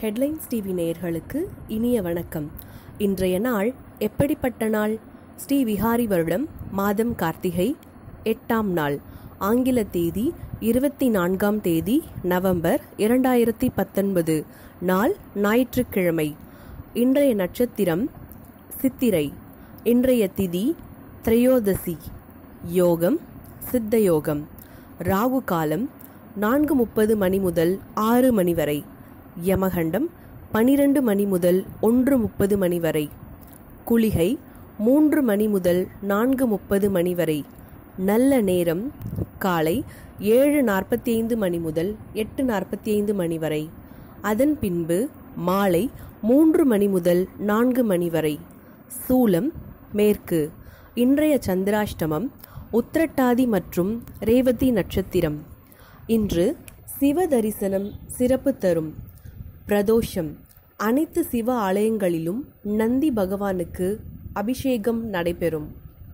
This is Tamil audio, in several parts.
ஹெட்லைன்ஸ் டிவி நேயர்களுக்கு இனிய வணக்கம் இன்றைய நாள் எப்படிப்பட்ட நாள் ஸ்ரீ விஹாரி வருடம் மாதம் கார்த்திகை எட்டாம் நாள் ஆங்கில தேதி இருபத்தி நான்காம் தேதி நவம்பர் இரண்டாயிரத்தி பத்தொன்பது நாள் ஞாயிற்றுக்கிழமை இன்றைய நட்சத்திரம் சித்திரை இன்றைய திதி திரையோதசி யோகம் சித்த யோகம் ராகு காலம் நான்கு முப்பது மணி முதல் ஆறு மணி வரை யமகண்டம் பனிரெண்டு மணி முதல் ஒன்று முப்பது மணி வரை குளிகை மூன்று மணி முதல் நான்கு முப்பது மணி வரை நல்ல நேரம் காலை ஏழு நாற்பத்தி ஐந்து மணி முதல் எட்டு நாற்பத்தி ஐந்து மணி வரை அதன் பின்பு மாலை மூன்று மணி முதல் நான்கு மணி வரை சூலம் மேற்கு இன்றைய சந்திராஷ்டமம் உத்திரட்டாதி மற்றும் ரேவதி நட்சத்திரம் இன்று சிவ தரிசனம் சிறப்பு தரும் பிரதோஷம் அனைத்து சிவ ஆலயங்களிலும் நந்தி பகவானுக்கு அபிஷேகம் நடைபெறும்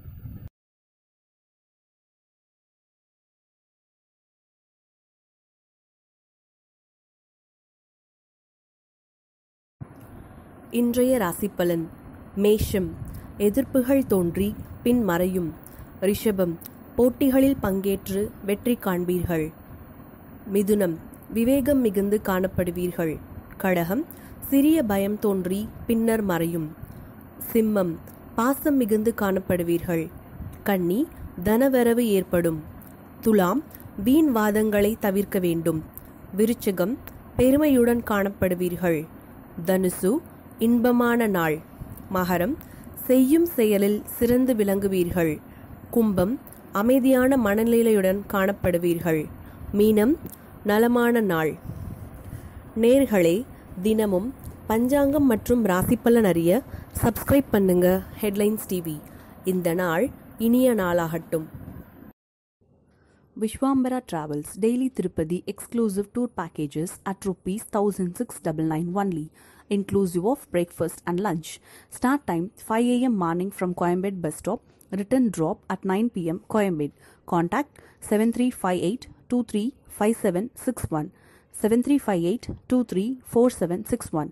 இன்றைய ராசிப்பலன் மேஷம் எதிர்ப்புகள் தோன்றி பின் மறையும் ரிஷபம் போட்டிகளில் பங்கேற்று வெற்றி காண்பீர்கள் மிதுனம் விவேகம் மிகுந்து காணப்படுவீர்கள் கடகம் சிறிய பயம் தோன்றி பின்னர் மறையும் சிம்மம் பாசம் மிகுந்து காணப்படுவீர்கள் கன்னி தனவரவு ஏற்படும் துலாம் வீண் வாதங்களை தவிர்க்க வேண்டும் விருச்சகம் பெருமையுடன் காணப்படுவீர்கள் தனுசு இன்பமான நாள் மகரம் செய்யும் செயலில் சிறந்து விளங்குவீர்கள் கும்பம் அமைதியான மனநிலையுடன் காணப்படுவீர்கள் மீனம் நலமான நாள் நேர்களே தினமும் பஞ்சாங்கம் மற்றும் ராசிப்பலன் அறிய சப்ஸ்கிரைப் பண்ணுங்க ஹெட்லைன்ஸ் டிவி இந்த நாள் இனிய நாளாகட்டும் Vishwambara Travels Daily Tirupati exclusive tour packages at rupees 1699 only, inclusive of breakfast and lunch. Start time 5 a.m. morning from Coimbatore bus stop. Return drop at 9 p.m. Coimbatore. Contact 7358 235761 7358 234761.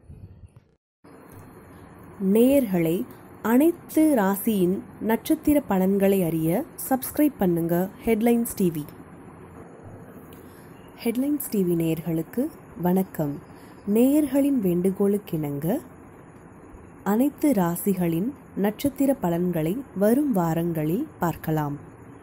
நேயர்களே அனைத்து ராசியின் நட்சத்திர பலன்களை அறிய சப்ஸ்கிரைப் பண்ணுங்க ஹெட்லைன்ஸ் டிவி ஹெட்லைன்ஸ் டிவி நேயர்களுக்கு வணக்கம் நேயர்களின் வேண்டுகோளுக்கிணங்க அனைத்து ராசிகளின் நட்சத்திர பலன்களை வரும் வாரங்களில் பார்க்கலாம்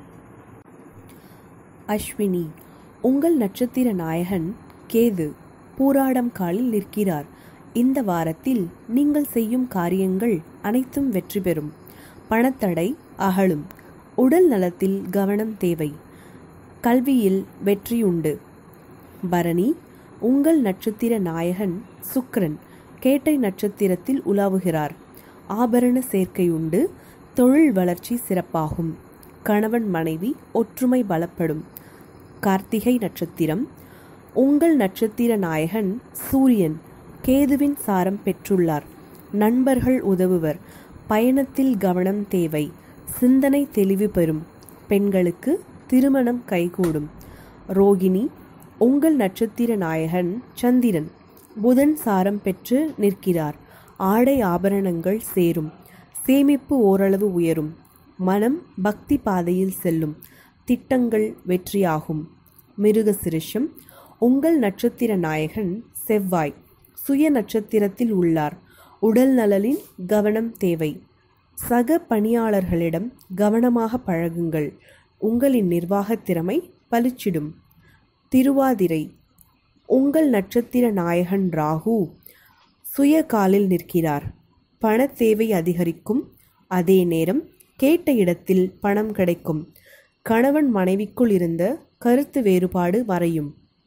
அஸ்வினி உங்கள் நட்சத்திர நாயகன் கேது பூராடம் காலில் நிற்கிறார் இந்த வாரத்தில் நீங்கள் செய்யும் காரியங்கள் அனைத்தும் வெற்றி பெறும் பணத்தடை அகலும் உடல் நலத்தில் கவனம் தேவை கல்வியில் வெற்றி உண்டு பரணி உங்கள் நட்சத்திர நாயகன் சுக்கிரன் கேட்டை நட்சத்திரத்தில் உலாவுகிறார் ஆபரண சேர்க்கை உண்டு தொழில் வளர்ச்சி சிறப்பாகும் கணவன் மனைவி ஒற்றுமை பலப்படும் கார்த்திகை நட்சத்திரம் உங்கள் நட்சத்திர நாயகன் சூரியன் கேதுவின் சாரம் பெற்றுள்ளார் நண்பர்கள் உதவுவர் பயணத்தில் கவனம் தேவை சிந்தனை தெளிவு பெறும் பெண்களுக்கு திருமணம் கைகூடும் ரோகிணி உங்கள் நட்சத்திர நாயகன் சந்திரன் புதன் சாரம் பெற்று நிற்கிறார் ஆடை ஆபரணங்கள் சேரும் சேமிப்பு ஓரளவு உயரும் மனம் பக்தி பாதையில் செல்லும் திட்டங்கள் வெற்றியாகும் மிருகசிருஷம் உங்கள் நட்சத்திர நாயகன் செவ்வாய் சுய நட்சத்திரத்தில் உள்ளார் உடல் நலனில் கவனம் தேவை சக பணியாளர்களிடம் கவனமாக பழகுங்கள் உங்களின் நிர்வாகத் திறமை பளிச்சிடும் திருவாதிரை உங்கள் நட்சத்திர நாயகன் ராகு சுய காலில் நிற்கிறார் பண தேவை அதிகரிக்கும் அதே நேரம் கேட்ட இடத்தில் பணம் கிடைக்கும் கணவன் மனைவிக்குள் இருந்த கருத்து வேறுபாடு மறையும்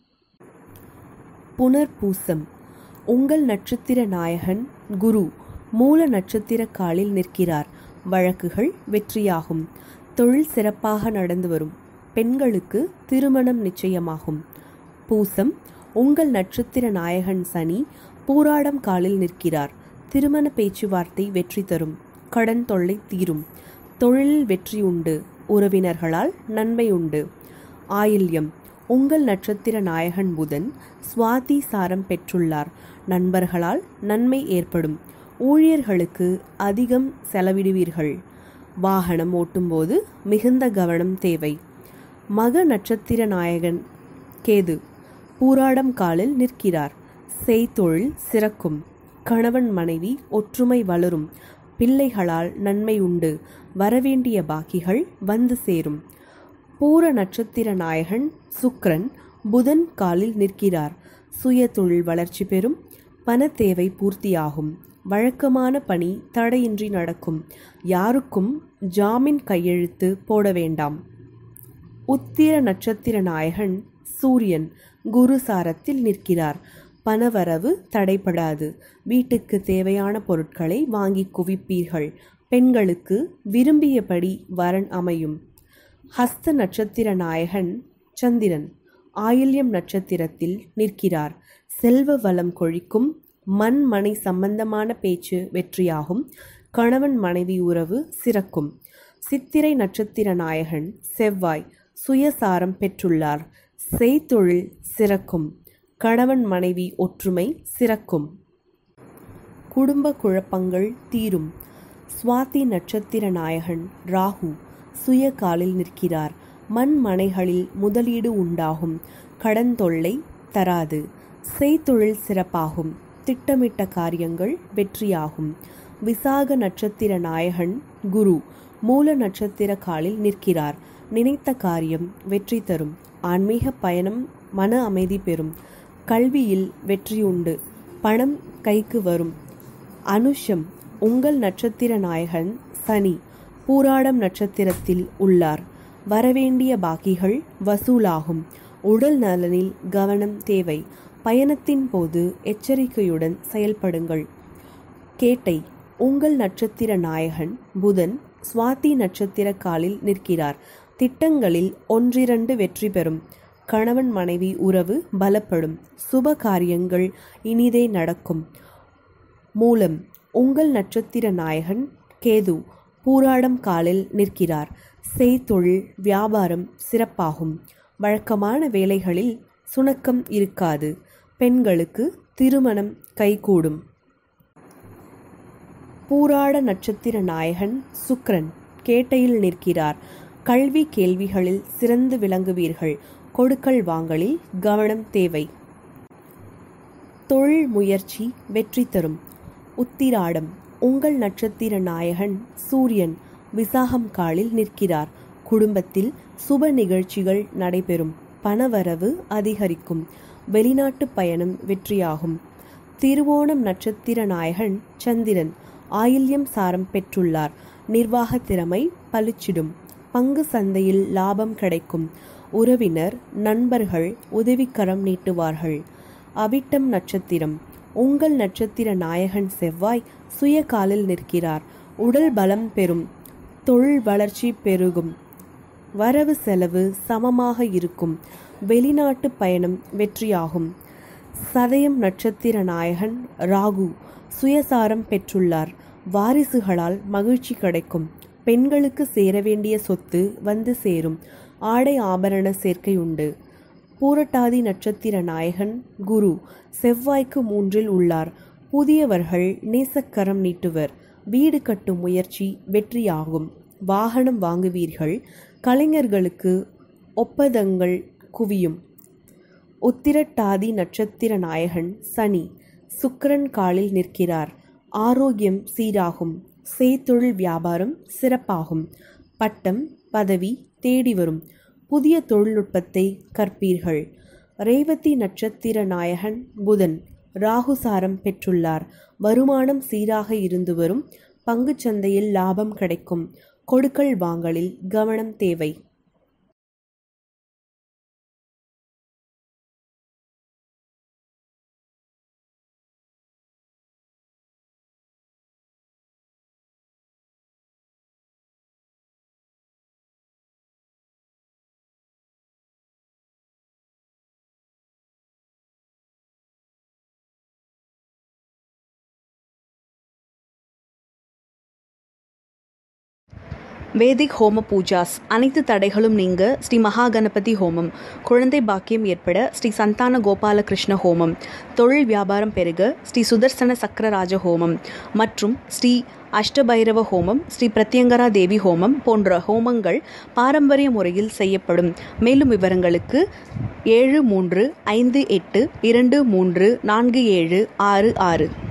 புனர்பூசம் உங்கள் நட்சத்திர நாயகன் குரு மூல நட்சத்திர காலில் நிற்கிறார் வழக்குகள் வெற்றியாகும் தொழில் சிறப்பாக நடந்து வரும் பெண்களுக்கு திருமணம் நிச்சயமாகும் பூசம் உங்கள் நட்சத்திர நாயகன் சனி பூராடம் காலில் நிற்கிறார் திருமண பேச்சுவார்த்தை வெற்றி தரும் கடன் தொல்லை தீரும் தொழிலில் வெற்றி உண்டு உறவினர்களால் நன்மை உண்டு ஆயில்யம் உங்கள் நட்சத்திர நாயகன் புதன் சுவாதி சாரம் பெற்றுள்ளார் நண்பர்களால் நன்மை ஏற்படும் ஊழியர்களுக்கு அதிகம் செலவிடுவீர்கள் வாகனம் ஓட்டும்போது மிகுந்த கவனம் தேவை மக நட்சத்திர நாயகன் கேது பூராடம் காலில் நிற்கிறார் செய்தொழில் சிறக்கும் கணவன் மனைவி ஒற்றுமை வளரும் பிள்ளைகளால் நன்மை உண்டு வரவேண்டிய பாக்கிகள் வந்து சேரும் பூர நட்சத்திர நாயகன் சுக்ரன் புதன் காலில் நிற்கிறார் சுய தொழில் வளர்ச்சி பெறும் பண தேவை பூர்த்தியாகும் வழக்கமான பணி தடையின்றி நடக்கும் யாருக்கும் ஜாமீன் கையெழுத்து போட வேண்டாம் உத்திர நட்சத்திர நாயகன் சூரியன் குரு சாரத்தில் நிற்கிறார் பணவரவு தடைபடாது வீட்டுக்கு தேவையான பொருட்களை வாங்கி குவிப்பீர்கள் பெண்களுக்கு விரும்பியபடி வரன் அமையும் ஹஸ்த நட்சத்திர நாயகன் சந்திரன் ஆயில்யம் நட்சத்திரத்தில் நிற்கிறார் செல்வ வளம் கொழிக்கும் மண் மனை சம்பந்தமான பேச்சு வெற்றியாகும் கணவன் மனைவி உறவு சிறக்கும் சித்திரை நட்சத்திர நாயகன் செவ்வாய் சுயசாரம் பெற்றுள்ளார் செய்தொழில் சிறக்கும் கணவன் மனைவி ஒற்றுமை சிறக்கும் குடும்ப குழப்பங்கள் தீரும் சுவாதி நட்சத்திர நாயகன் ராகு சுய காலில் நிற்கிறார் மண் மனைகளில் முதலீடு உண்டாகும் கடன் தொல்லை தராது செய்தொழில் சிறப்பாகும் திட்டமிட்ட காரியங்கள் வெற்றியாகும் விசாக நட்சத்திர நாயகன் குரு மூல நட்சத்திர காலில் நிற்கிறார் நினைத்த காரியம் வெற்றி தரும் ஆன்மீக பயணம் மன அமைதி பெறும் கல்வியில் வெற்றி உண்டு பணம் கைக்கு வரும் அனுஷம் உங்கள் நட்சத்திர நாயகன் சனி பூராடம் நட்சத்திரத்தில் உள்ளார் வரவேண்டிய பாக்கிகள் வசூலாகும் உடல் நலனில் கவனம் தேவை பயணத்தின் போது எச்சரிக்கையுடன் செயல்படுங்கள் கேட்டை உங்கள் நட்சத்திர நாயகன் புதன் சுவாதி நட்சத்திர காலில் நிற்கிறார் திட்டங்களில் ஒன்றிரண்டு வெற்றி பெறும் கணவன் மனைவி உறவு பலப்படும் சுப காரியங்கள் இனிதே நடக்கும் மூலம் உங்கள் நட்சத்திர நாயகன் கேது பூராடம் காலில் நிற்கிறார் செய்தொழில் வியாபாரம் சிறப்பாகும் வழக்கமான வேலைகளில் சுணக்கம் இருக்காது பெண்களுக்கு திருமணம் கைகூடும் பூராட நட்சத்திர நாயகன் சுக்ரன் கேட்டையில் நிற்கிறார் கல்வி கேள்விகளில் சிறந்து விளங்குவீர்கள் கொடுக்கல் வாங்கலில் கவனம் தேவை தொழில் முயற்சி வெற்றி தரும் உத்திராடம் உங்கள் நட்சத்திர நாயகன் சூரியன் விசாகம் காலில் நிற்கிறார் குடும்பத்தில் சுப நிகழ்ச்சிகள் நடைபெறும் பணவரவு அதிகரிக்கும் வெளிநாட்டு பயணம் வெற்றியாகும் திருவோணம் நட்சத்திர நாயகன் சந்திரன் ஆயில்யம் சாரம் பெற்றுள்ளார் நிர்வாக திறமை பளிச்சிடும் பங்கு சந்தையில் லாபம் கிடைக்கும் உறவினர் நண்பர்கள் உதவிக்கரம் நீட்டுவார்கள் அவிட்டம் நட்சத்திரம் உங்கள் நட்சத்திர நாயகன் செவ்வாய் சுய காலில் நிற்கிறார் உடல் பலம் பெறும் தொழில் வளர்ச்சி பெருகும் வரவு செலவு சமமாக இருக்கும் வெளிநாட்டு பயணம் வெற்றியாகும் சதயம் நட்சத்திர நாயகன் ராகு சுயசாரம் பெற்றுள்ளார் வாரிசுகளால் மகிழ்ச்சி கிடைக்கும் பெண்களுக்கு சேர வேண்டிய சொத்து வந்து சேரும் ஆடை ஆபரண சேர்க்கை உண்டு பூரட்டாதி நட்சத்திர நாயகன் குரு செவ்வாய்க்கு மூன்றில் உள்ளார் புதியவர்கள் நேசக்கரம் நீட்டுவர் வீடு கட்டும் முயற்சி வெற்றியாகும் வாகனம் வாங்குவீர்கள் கலைஞர்களுக்கு ஒப்பதங்கள் குவியும் உத்திரட்டாதி நட்சத்திர நாயகன் சனி சுக்கிரன் காலில் நிற்கிறார் ஆரோக்கியம் சீராகும் செய்தொழில் வியாபாரம் சிறப்பாகும் பட்டம் பதவி தேடி வரும் புதிய தொழில்நுட்பத்தை கற்பீர்கள் ரேவதி நட்சத்திர நாயகன் புதன் ராகுசாரம் பெற்றுள்ளார் வருமானம் சீராக இருந்து வரும் பங்குச் சந்தையில் லாபம் கிடைக்கும் கொடுக்கல் வாங்கலில் கவனம் தேவை வேதிக் ஹோம பூஜாஸ் அனைத்து தடைகளும் நீங்க ஸ்ரீ மகா கணபதி ஹோமம் குழந்தை பாக்கியம் ஏற்பட ஸ்ரீ சந்தான கோபாலகிருஷ்ண ஹோமம் தொழில் வியாபாரம் பெருக ஸ்ரீ சுதர்சன சக்கரராஜ ஹோமம் மற்றும் ஸ்ரீ அஷ்டபைரவ ஹோமம் ஸ்ரீ பிரத்யங்கரா தேவி ஹோமம் போன்ற ஹோமங்கள் பாரம்பரிய முறையில் செய்யப்படும் மேலும் விவரங்களுக்கு ஏழு மூன்று ஐந்து எட்டு இரண்டு மூன்று நான்கு ஏழு ஆறு ஆறு